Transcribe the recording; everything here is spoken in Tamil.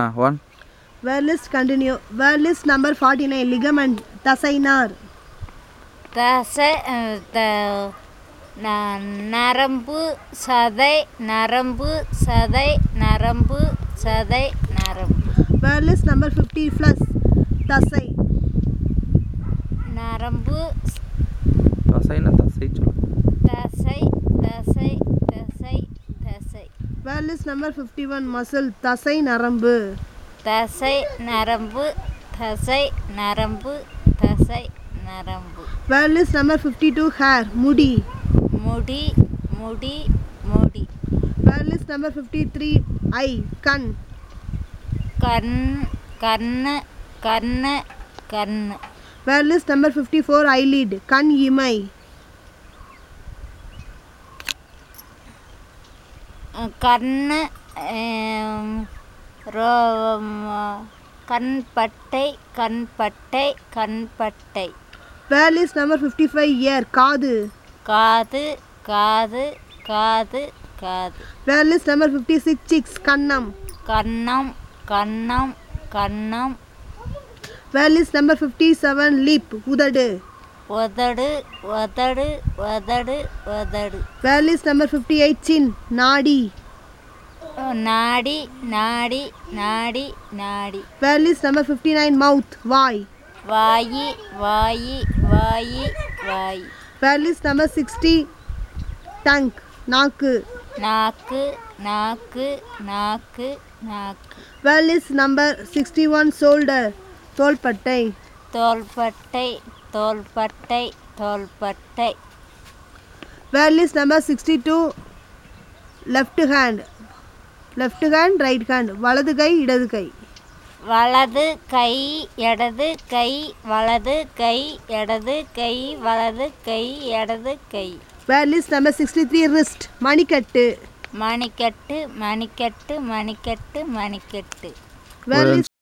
ஆ one word list continue word list number forty nine ligament தசைனார் தசை அஹ், த- ந- நரம்பு சதை நரம்பு சதை நரம்பு சதை நரம்பு word list number fifty plus தசை நரம்பு தசைன்னா தசை சொல்லு தசை தசை தசை தசை word list number fifty one muscle தசை நரம்பு தசை நரம்பு தசை நரம்பு தசை நரம்பு word list number fifty two hair முடி முடி முடி முடி word list number fifty three eye கண் கண் கண்ணு கண்ணு கண்ணு word list number fifty four eyelid கண் இமை கண்ணு ஆம், ரோ- ம- கண்பட்டை கண்பட்டை கண்பட்டை word list number fifty five ear காது காது காது காது காது word list number fifty six six கன்னம் கன்னம் கன்னம் கன்னம் word list number fifty seven lip உதடு உதடு உதடு உதடு உதடு word list number fifty eight chin நாடி நாடி நாடி நாடி நாடி word list number fifty nine mouth வாய் வாயி வாயி வாயி வாய் word list number sixty tongue நாக்கு நாக்கு நாக்கு நாக்கு நாக்கு word list number sixty one shoulder தோள்பட்டை தோள்பட்டை தோள்பட்டை தோள்பட்டை word list number sixty two left hand left hand right hand வலது கை இடது கை வலது கை இடது கை வலது கை இடது கை வலது கை இடது கை word list number sixty three wrist மணிக்கட்டு மணிக்கட்டு மணிக்கட்டு மணிக்கட்டு மணிக்கட்டு வேர்